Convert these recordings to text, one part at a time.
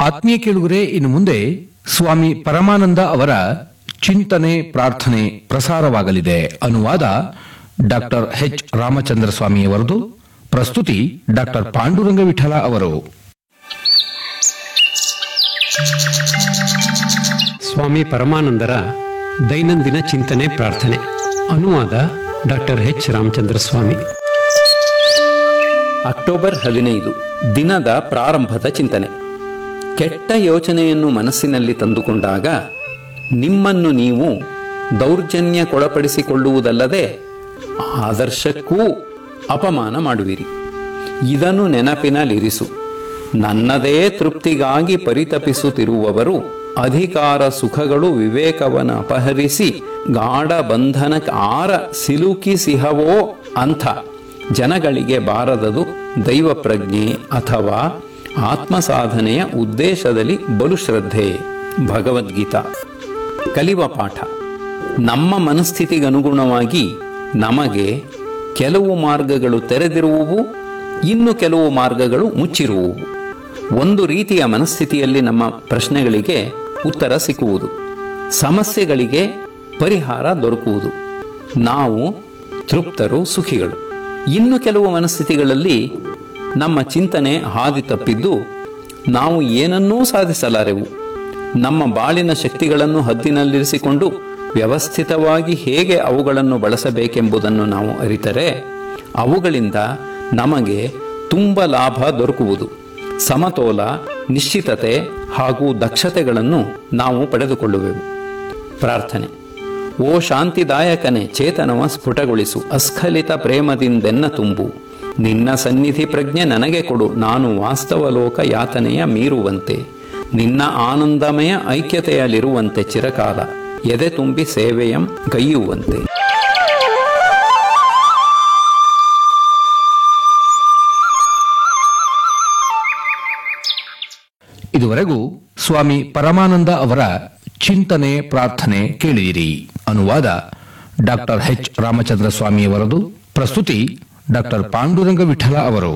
ಆತ್ಮೀಯ ಕೇಳುಗರೆ ಇನ್ನು ಮುಂದೆ ಸ್ವಾಮಿ ಪರಮಾನಂದ ಅವರ ಚಿಂತನೆ ಪ್ರಾರ್ಥನೆ ಪ್ರಸಾರವಾಗಲಿದೆ ಅನುವಾದ ಡಾಕ್ಟರ್ ಎಚ್ ರಾಮಚಂದ್ರ ಸ್ವಾಮಿಯವರದು ಪ್ರಸ್ತುತಿ ಡಾಕ್ಟರ್ ಪಾಂಡುರಂಗ ವಿಠಲ ಅವರು ಸ್ವಾಮಿ ಪರಮಾನಂದರ ದೈನಂದಿನ ಚಿಂತನೆ ಪ್ರಾರ್ಥನೆ ಅನುವಾದ doctor H Ramachandra Swamy October ಹದಿನೈದು ದಿನದ ಪ್ರಾರಂಭದ ಚಿಂತನೆ ಕೆಟ್ಟ ಯೋಚನೆಯನ್ನು ಮನಸ್ಸಿನಲ್ಲಿ ತಂದುಕೊಂಡಾಗ ನಿಮ್ಮನ್ನು ನೀವು ದೌರ್ಜನ್ಯಕ್ಕೊಳಪಡಿಸಿಕೊಳ್ಳುವುದಲ್ಲದೆ ಆದರ್ಶಕ್ಕೂ ಅಪಮಾನ ಮಾಡುವಿರಿ ಇದನ್ನು ನೆನಪಿನಲ್ಲಿರಿಸು ನನ್ನದೇ ತೃಪ್ತಿಗಾಗಿ ಪರಿತಪಿಸುತ್ತಿರುವವರು ಅಧಿಕಾರ ಸುಖಗಳು ವಿವೇಕವನ್ನು ಅಪಹರಿಸಿ ಗಾಢ ಬಂಧನಕ್ಕೆ ಆರ ಸಿಲುಕಿಸಿಹವೋ ಅಂಥ ಜನಗಳಿಗೆ ಬಾರದದು ದೈವ ಪ್ರಜ್ಞೆ ಅಥವಾ ಆತ್ಮ ಸಾಧನೆಯ ಉದ್ದೇಶದಲ್ಲಿ ಬಲು ಶ್ರದ್ಧೆ ಭಗವದ್ಗೀತಾ ಕಲಿವ ಪಾಠ ನಮ್ಮ ಮನಸ್ಥಿತಿಗನುಗುಣವಾಗಿ ನಮಗೆ ಕೆಲವು ಮಾರ್ಗಗಳು ತೆರೆದಿರುವುವು ಇನ್ನು ಕೆಲವು ಮಾರ್ಗಗಳು ಮುಚ್ಚಿರುವುವು ಒಂದು ರೀತಿಯ ಮನಸ್ಥಿತಿಯಲ್ಲಿ ನಮ್ಮ ಪ್ರಶ್ನೆಗಳಿಗೆ ಉತ್ತರ ಸಿಕ್ಕುವುದು ಸಮಸ್ಯೆಗಳಿಗೆ ಪರಿಹಾರ ದೊರಕುವುದು ನಾವು ತೃಪ್ತರು ಸುಖಿಗಳು ಇನ್ನು ಕೆಲವು ಮನಸ್ಥಿತಿಗಳಲ್ಲಿ ನಮ್ಮ ಚಿಂತನೆ ಹಾದಿ ತಪ್ಪಿದ್ದು ನಾವು ಏನನ್ನೂ ಸಾಧಿಸಲಾರೆವು ನಮ್ಮ ಬಾಳಿನ ಶಕ್ತಿಗಳನ್ನು ಹದ್ದಿನಲ್ಲಿರಿಸಿಕೊಂಡು ವ್ಯವಸ್ಥಿತವಾಗಿ ಹೇಗೆ ಅವುಗಳನ್ನು ಬಳಸಬೇಕೆಂಬುದನ್ನು ನಾವು ಅರಿತರೆ ಅವುಗಳಿಂದ ನಮಗೆ ತುಂಬ ಲಾಭ ದೊರಕುವುದು ಸಮತೋಲ ನಿಶ್ಚಿತತೆ ಹಾಗೂ ದಕ್ಷತೆಗಳನ್ನು ನಾವು ಪಡೆದುಕೊಳ್ಳುವೆವು ಪ್ರಾರ್ಥನೆ ಓ ಶಾಂತಿದಾಯಕನೇ ಚೇತನವ ಸ್ಫುಟಗೊಳಿಸು ಅಸ್ಖಲಿತ ಪ್ರೇಮದಿಂದೆನ್ನ ತುಂಬು ನಿನ್ನ ಸನ್ನಿಧಿ ಪ್ರಜ್ಞೆ ನನಗೆ ಕೊಡು ನಾನು ವಾಸ್ತವ ಲೋಕ ಯಾತನೆಯ ಮೀರುವಂತೆ ನಿನ್ನ ಆನಂದಮಯ ಐಕ್ಯತೆಯಲ್ಲಿರುವಂತೆ ಚಿರಕಾಲ ಎದೆ ತುಂಬಿ ಸೇವೆಯಂ ಗೈಯುವಂತೆ ಇದುವರೆಗೂ ಸ್ವಾಮಿ ಪರಮಾನಂದ ಅವರ ಚಿಂತನೆ ಪ್ರಾರ್ಥನೆ ಕೇಳಿದಿರಿ ಅನುವಾದ ಡಾಕ್ಟರ್ ಎಚ್ ರಾಮಚಂದ್ರ ಸ್ವಾಮಿಯವರದು ಪ್ರಸ್ತುತಿ ಡಾಕ್ಟರ್ ಪಾಂಡುರಂಗ ವಿಠಲ ಅವರು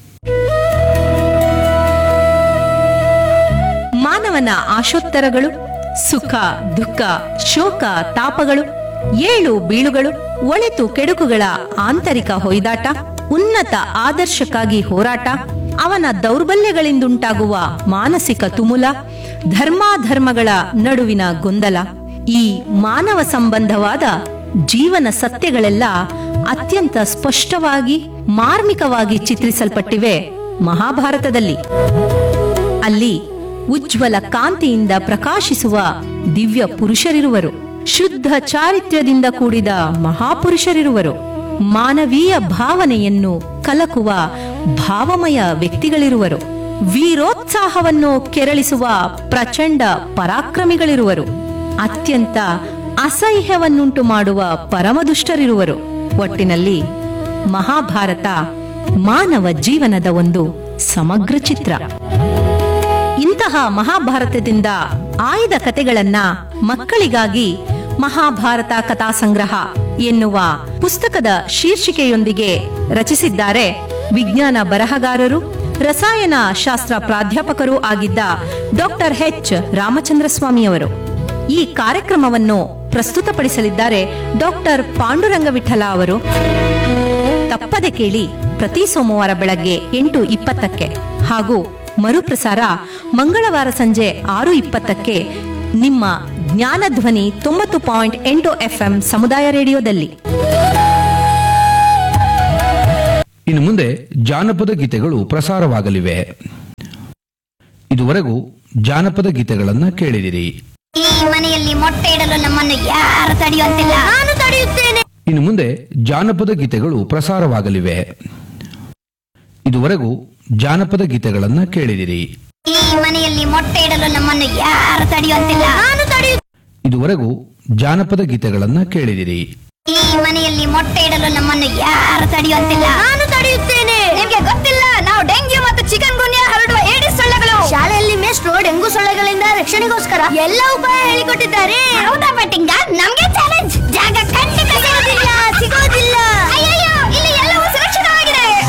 ಮಾನವನ ಆಶೋತ್ತರಗಳು ಸುಖ ದುಃಖ ಶೋಕ ತಾಪಗಳು ಏಳು ಬೀಳುಗಳು ಒಳಿತು ಕೆಡುಕುಗಳ ಆಂತರಿಕ ಹೊಯ್ದಾಟ ಉನ್ನತ ಆದರ್ಶಕ್ಕಾಗಿ ಹೋರಾಟ ಅವನ ದೌರ್ಬಲ್ಯಗಳಿಂದುಂಟಾಗುವ ಮಾನಸಿಕ ತುಮುಲ ಧರ್ಮಾಧರ್ಮಗಳ ನಡುವಿನ ಗೊಂದಲ ಈ ಮಾನವ ಸಂಬಂಧವಾದ ಜೀವನ ಸತ್ಯಗಳೆಲ್ಲ ಅತ್ಯಂತ ಸ್ಪಷ್ಟವಾಗಿ ಮಾರ್ಮಿಕವಾಗಿ ಚಿತ್ರಿಸಲ್ಪಟ್ಟಿವೆ ಮಹಾಭಾರತದಲ್ಲಿ ಅಲ್ಲಿ ಉಜ್ವಲ ಕಾಂತಿಯಿಂದ ಪ್ರಕಾಶಿಸುವ ದಿವ್ಯ ಪುರುಷರಿರುವರು ಶುದ್ಧ ಚಾರಿತ್ರ್ಯದಿಂದ ಕೂಡಿದ ಮಹಾಪುರುಷರಿರುವರು ಮಾನವೀಯ ಭಾವನೆಯನ್ನು ಕಲಕುವ ಭಾವಮಯ ವ್ಯಕ್ತಿಗಳಿರುವರು ವೀರೋತ್ಸಾಹವನ್ನು ಕೆರಳಿಸುವ ಪ್ರಚಂಡ ಪರಾಕ್ರಮಿಗಳಿರುವರು ಅತ್ಯಂತ ಅಸಹ್ಯವನ್ನುಂಟು ಮಾಡುವ ಪರಮದುಷ್ಟರಿರುವರು ಒಟ್ಟಿನಲ್ಲಿ ಮಹಾಭಾರತ ಮಾನವ ಜೀವನದ ಒಂದು ಸಮಗ್ರ ಚಿತ್ರ ಇಂತಹ ಮಹಾಭಾರತದಿಂದ ಆಯ್ದ ಕತೆಗಳನ್ನ ಮಕ್ಕಳಿಗಾಗಿ ಮಹಾಭಾರತ ಕಥಾ ಸಂಗ್ರಹ ಎನ್ನುವ ಪುಸ್ತಕದ ಶೀರ್ಷಿಕೆಯೊಂದಿಗೆ ರಚಿಸಿದ್ದಾರೆ ವಿಜ್ಞಾನ ಬರಹಗಾರರು ರಸಾಯನ ಶಾಸ್ತ್ರ ಪ್ರಾಧ್ಯಾಪಕರೂ ಆಗಿದ್ದ ಡಾಕ್ಟರ್ ಎಚ್ ರಾಮಚಂದ್ರ ಸ್ವಾಮಿಯವರು ಈ ಕಾರ್ಯಕ್ರಮವನ್ನು ಪ್ರಸ್ತುತಪಡಿಸಲಿದ್ದಾರೆ ಡಾಕ್ಟರ್ ಪಾಂಡುರಂಗ ವಿಠಲ ಅವರು ತಪ್ಪದೆ ಕೇಳಿ ಪ್ರತಿ ಸೋಮವಾರ ಬೆಳಗ್ಗೆ ಎಂಟು ಇಪ್ಪತ್ತಕ್ಕೆ ಹಾಗೂ ಮರುಪ್ರಸಾರ ಮಂಗಳವಾರ ಸಂಜೆ ಆರು ಇಪ್ಪತ್ತಕ್ಕೆ ನಿಮ್ಮ ಜ್ಞಾನಧ್ವನಿ ತೊಂಬತ್ತು ಪಾಯಿಂಟ್ ಎಂಟು ಎಫ್ಎಂ ಸಮುದಾಯ ರೇಡಿಯೋದಲ್ಲಿ ಇನ್ನು ಮುಂದೆ ಜಾನಪದ ಗೀತೆಗಳು ಪ್ರಸಾರವಾಗಲಿವೆ ಇದುವರೆಗೂ ಜಾನಪದ ಗೀತೆಗಳನ್ನ ಕೇಳಿದಿರಿ ಈ ಮನೆಯಲ್ಲಿ ಮೊಟ್ಟೆ ಇಡಲು ನಮ್ಮನ್ನು ಯಾರು ತಡೆಯುವಂತಿಲ್ಲ ನಾನು ತಡೆಯುತ್ತೇನೆ ಇನ್ನು ಮುಂದೆ ಜಾನಪದ ಗೀತೆಗಳು ಪ್ರಸಾರವಾಗಲಿವೆ ಇದುವರೆಗೂ ಜಾನಪದ ಗೀತೆಗಳನ್ನ ಕೇಳಿದಿರಿ ಈ ಮನೆಯಲ್ಲಿ ಮೊಟ್ಟೆ ಇಡಲು ನಮ್ಮನ್ನು ಯಾರು ತಡೆಯುವಂತಿಲ್ಲ ನಾನು ತಡೆಯು ಇದುವರೆಗೂ ಜಾನಪದ ಗೀತೆಗಳನ್ನ ಕೇಳಿದಿರಿ ಈ ಮನೆಯಲ್ಲಿ ಮೊಟ್ಟೆ ಇಡಲು ನಮ್ಮನ್ನು ಯಾರು ತಡೆಯುವಂತಿಲ್ಲ ನಾನು ತಡೆಯುತ್ತೇನೆ ನಿಮ್ಗೆ ಗೊತ್ತಿಲ್ಲ ನಾವು ಡೆಂಗ್ಯೂ ಮತ್ತು ಚಿಕನ್ ಗುನ್ಯಾ ಹರಡುವ ಏಡಿಸ್ ಸೊಳ್ಳೆಗಳು ಶಾಲೆಯಲ್ಲಿ ಮೇಷ್ಟ್ರು ಡೆಂಗು ಸೊಳ್ಳೆಗಳಿಂದ ರಕ್ಷಣೆಗೋಸ್ಕರ ಎಲ್ಲ ಉಪಾಯ ಹೇಳಿಕೊಟ್ಟಿದ್ದಾರೆ ಹೌದಾ ಬಟ್ಟಿಂಗ ನಮ್ಗೆ ಚಾಲೆಂಜ್ ಜಾಗ ಖಂಡಿತ ಸಿಗೋದಿಲ್ಲ ಸಿಗೋದಿಲ್ಲ ಅಯ್ಯಯ್ಯೋ ಇಲ್ಲಿ ಎಲ್ಲವೂ ಸುರಕ್ಷಿತವಾಗಿದೆ ಡೆಂಗ್ಯೂವನ್ನು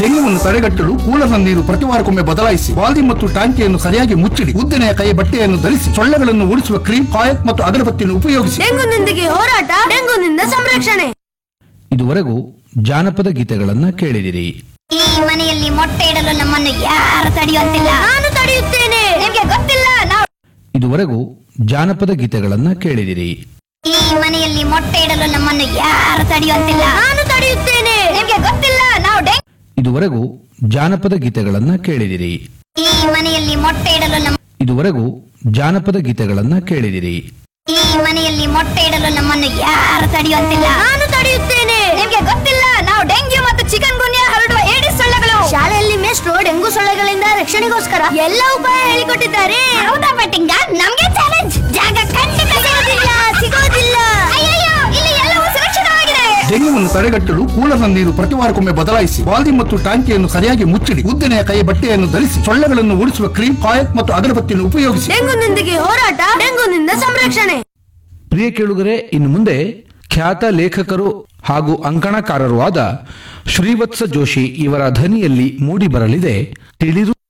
ತಡೆಗಟ್ಟಲು ಕೂಲರ್ನ ನೀರು ಪ್ರತಿ ವಾರಕ್ಕೊಮ್ಮೆ ಬದಲಾಯಿಸಿ ವಾಲ್ದಿ ಮತ್ತು ಟಾಂಕಿಯನ್ನು ಸರಿಯಾಗಿ ಮುಚ್ಚಿಡಿ ಉದ್ದನೆಯ ಕೈ ಬಟ್ಟೆಯನ್ನು ಧರಿಸಿ ಸೊಳ್ಳೆಗಳನ್ನು ಓಡಿಸುವ ಕ್ರೀಮ್ ಕಾಯಲ್ ಮತ್ತು ಅಗರಬತ್ತಿಯನ್ನು ಉಪಯೋಗಿಸಿ ಡೆಂಗುನೊಂದಿಗೆ ಹೋರಾಟ ಡೆಂಗುನಿಂದ ಸಂರಕ್ಷಣೆ ಇದುವರೆಗೂ ಜಾನಪದ ಗೀತೆಗಳನ್ನ ಕೇಳಿದಿರಿ ಈ ಮನೆಯಲ್ಲಿ ಮೊಟ್ಟೆ ಇಡಲು ನಮ್ಮನ್ನು ಯಾರು ತಡೆಯುವಂತಿಲ್ಲ ನಾನು ತಡೆಯುತ್ತೇನೆ ನಿಮ್ಗೆ ಗೊತ್ತಿಲ್ಲ ನಾವು ಇದುವರೆಗೂ ಜಾನಪದ ಗೀತೆಗಳನ್ನ ಕೇಳಿದಿರಿ ಈ ಮನೆಯಲ್ಲಿ ಮೊಟ್ಟೆ ಇಡಲು ನಮ್ಮನ್ನು ಯಾರು ತಡೆಯುವಂತಿಲ್ಲ ನಾನು ತಡೆಯುತ್ತೇನೆ ನಿಮ್ಗೆ ಗೊತ್ತಿಲ್ಲ ನಾವು ಡೆಂಗ್ ಇದುವರೆಗೂ ಜಾನಪದ ಗೀತೆಗಳನ್ನ ಕೇಳಿದಿರಿ ಈ ಮನೆಯಲ್ಲಿ ಮೊಟ್ಟೆ ಇಡಲು ನಮ್ಮ ಇದುವರೆಗೂ ಜಾನಪದ ಗೀತೆಗಳನ್ನ ಕೇಳಿದಿರಿ ಈ ಮನೆಯಲ್ಲಿ ಮೊಟ್ಟೆ ಇಡಲು ನಮ್ಮನ್ನು ಯಾರು ತಡೆಯುವಂತಿಲ್ಲ ನಾನು ತಡೆಯುತ್ತೇನೆ ನಿಮ್ಗೆ ಗೊತ್ತಿಲ್ಲ ನಾವು ಡೆಂಗ್ಯೂ ಮತ್ತು ಚಿಕನ್ ಗುನ್ಯಾ ಹರಡುವ ಏಡಿಸ್ ಸೊಳ್ಳೆಗಳು ಶಾಲೆಯಲ್ಲಿ ಮೇಷ್ಟ್ರು ಡೆಂಗು ಸೊಳ್ಳೆಗಳಿಂದ ರಕ್ಷಣೆಗೋಸ್ಕರ ಎಲ್ಲ ಉಪಾಯ ಹೇಳಿಕೊಟ್ಟಿದ್ದಾರೆ ಹೌದಾ ಬಟ್ಟಿಂಗ ನಮ್ಗೆ ಚಾಲೆಂಜ್ ಜಾಗ ಖಂಡಿತ ಸಿಗೋದಿಲ್ಲ ಸಿಗೋದಿಲ್ಲ ಅಯ್ಯಯ್ಯೋ ಇಲ್ಲಿ ಎಲ್ಲವೂ ಸುರಕ್ಷಿತವಾಗಿದೆ ಡೆಂಗುವನ್ನು ತಡೆಗಟ್ಟಲು ಕೂಲರ್ನ ನೀರು ಪ್ರತಿ ವಾರಕ್ಕೊಮ್ಮೆ ಬದಲಾಯಿಸಿ ವಾಲ್ದಿ ಮತ್ತು ಟಾಂಕಿಯನ್ನು ಸರಿಯಾಗಿ ಮುಚ್ಚಿಡಿ ಉದ್ದನೆಯ ಕೈ ಬಟ್ಟೆಯನ್ನು ಧರಿಸಿ ಸೊಳ್ಳೆಗಳನ್ನು ಓಡಿಸುವ ಕ್ರೀಮ್ ಕಾಯಲ್ ಮತ್ತು ಅಗರಬತ್ತಿಯನ್ನು ಉಪಯೋಗಿಸಿ ಡೆಂಗುನೊಂದಿಗೆ ಹೋರಾಟ ಡೆಂಗುನಿಂದ ಸಂರಕ್ಷಣೆ ಪ್ರಿಯ ಕೇಳುಗರೆ ಇನ್ನು ಮುಂದೆ ಖ್ಯಾತ ಲೇಖಕರು ಹಾಗೂ ಅಂಕಣಕಾರರೂ ಆದ ಶ್ರೀವತ್ಸ ಜೋಶಿ ಇವರ ಧ್ವನಿಯಲ್ಲಿ ಮೂಡಿಬರಲಿದೆ ತಿಳಿರು